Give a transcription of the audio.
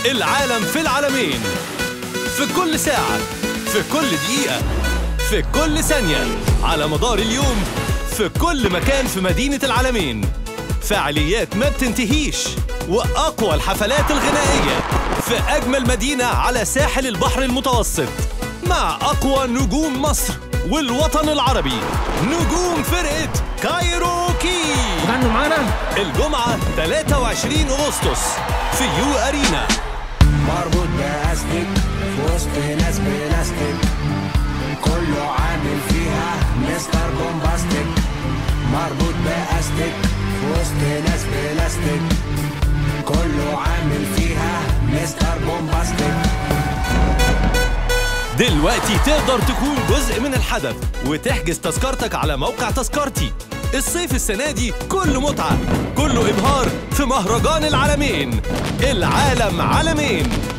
العالم في العالمين في كل ساعة في كل دقيقة في كل ثانية على مدار اليوم في كل مكان في مدينة العالمين فعاليات ما بتنتهيش وأقوى الحفلات الغنائية في أجمل مدينة على ساحل البحر المتوسط مع أقوى نجوم مصر والوطن العربي نجوم فرقة كايروكي غنوا معانا الجمعة 23 أغسطس في يو أرينا مربوط بأستك في وسط ناس بلاستيك كله عامل فيها مستر بومباستيك مربوط بأستك في وسط ناس بلاستيك كله عامل فيها مستر بومباستيك دلوقتي تقدر تكون جزء من الحدث وتحجز تذكرتك على موقع تذكرتي الصيف السنة دي كله متعة كله إبهار في مهرجان العالمين العالم عالمين